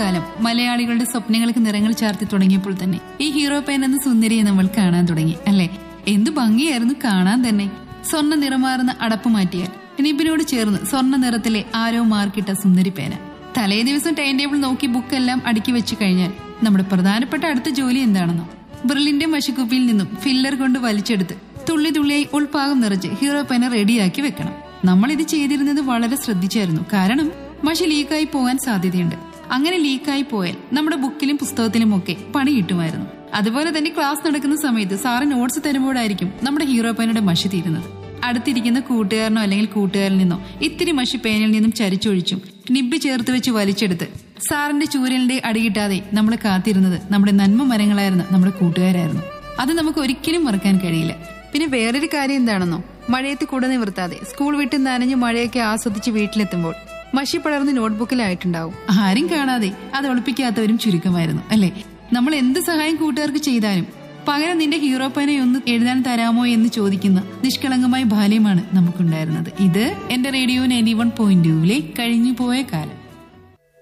കാലം മലയാളികളുടെ സ്വപ്നങ്ങൾക്ക് നിറങ്ങൾ ചാർത്തി തുടങ്ങിയപ്പോൾ തന്നെ ഈ ഹീറോ പെൻ എന്ന സുന്ദരിയെ നമ്മൾ കാണാൻ തുടങ്ങി അല്ലെ എന്തു ഭംഗിയായിരുന്നു കാണാൻ തന്നെ സ്വർണ്ണ നിറമാർന്ന അടപ്പ് മാറ്റിയാൽ നിബിനോട് ചേർന്ന് സ്വർണ്ണ നിറത്തിലെ ആരോ മാർക്കിട്ട സുന്ദരി പേന തലേ ദിവസം ടൈം ടേബിൾ നോക്കി ബുക്കെല്ലാം അടുക്കി വെച്ച് കഴിഞ്ഞാൽ നമ്മുടെ പ്രധാനപ്പെട്ട അടുത്ത ജോലി എന്താണെന്നോ ബ്രില്ലിന്റെ മഷിക്കുപ്പിയിൽ നിന്നും ഫില്ലർ കൊണ്ട് വലിച്ചെടുത്ത് തുള്ളി തുള്ളിയായി ഉൾഭാഗം നിറച്ച് ഹീറോ പെന റെഡിയാക്കി വെക്കണം നമ്മൾ ഇത് ചെയ്തിരുന്നത് വളരെ ശ്രദ്ധിച്ചായിരുന്നു കാരണം മഷി ലീക്കായി പോകാൻ സാധ്യതയുണ്ട് അങ്ങനെ ലീക്കായി പോയാൽ നമ്മുടെ ബുക്കിലും പുസ്തകത്തിലും ഒക്കെ പണി കിട്ടുമായിരുന്നു അതുപോലെ തന്നെ ക്ലാസ് നടക്കുന്ന സമയത്ത് സാറ് നോട്ട്സ് തരുമ്പോഴായിരിക്കും നമ്മുടെ ഹീറോ പേനയുടെ മഷി തീരുന്നത് അടുത്തിരിക്കുന്ന കൂട്ടുകാരനോ അല്ലെങ്കിൽ കൂട്ടുകാരിൽ നിന്നോ ഇത്തിരി മഷി പേനയിൽ നിന്നും ചരിച്ചൊഴിച്ചും നിബ് ചേർത്ത് വെച്ച് വലിച്ചെടുത്ത് സാറിന്റെ ചൂരലിന്റെ അടികിട്ടാതെ നമ്മൾ കാത്തിരുന്നത് നമ്മുടെ നന്മ മരങ്ങളായിരുന്ന നമ്മുടെ കൂട്ടുകാരായിരുന്നു അത് നമുക്ക് ഒരിക്കലും മറക്കാൻ കഴിയില്ല പിന്നെ വേറൊരു കാര്യം എന്താണെന്നോ മഴയത്ത് കുട നിവർത്താതെ സ്കൂൾ വിട്ട് നനഞ്ഞ് മഴയൊക്കെ ആസ്വദിച്ച് വീട്ടിലെത്തുമ്പോൾ മഷി പടർന്ന് നോട്ട്ബുക്കിലായിട്ടുണ്ടാവും ആരും കാണാതെ അത് ഒളിപ്പിക്കാത്തവരും ചുരുക്കമായിരുന്നു അല്ലെ നമ്മൾ എന്ത് സഹായം കൂട്ടുകാർക്ക് ചെയ്താലും പകരം നിന്റെ ഹീറോ പനെ ഒന്ന് എഴുതാൻ തരാമോ എന്ന് ചോദിക്കുന്ന നിഷ്കളങ്കമായ ബാല്യമാണ് നമുക്കുണ്ടായിരുന്നത് ഇത് എന്റെ റേഡിയോ നയൻറ്റി വൺ പോയിന്റ് ടൂവിലെ കഴിഞ്ഞു പോയ കാലം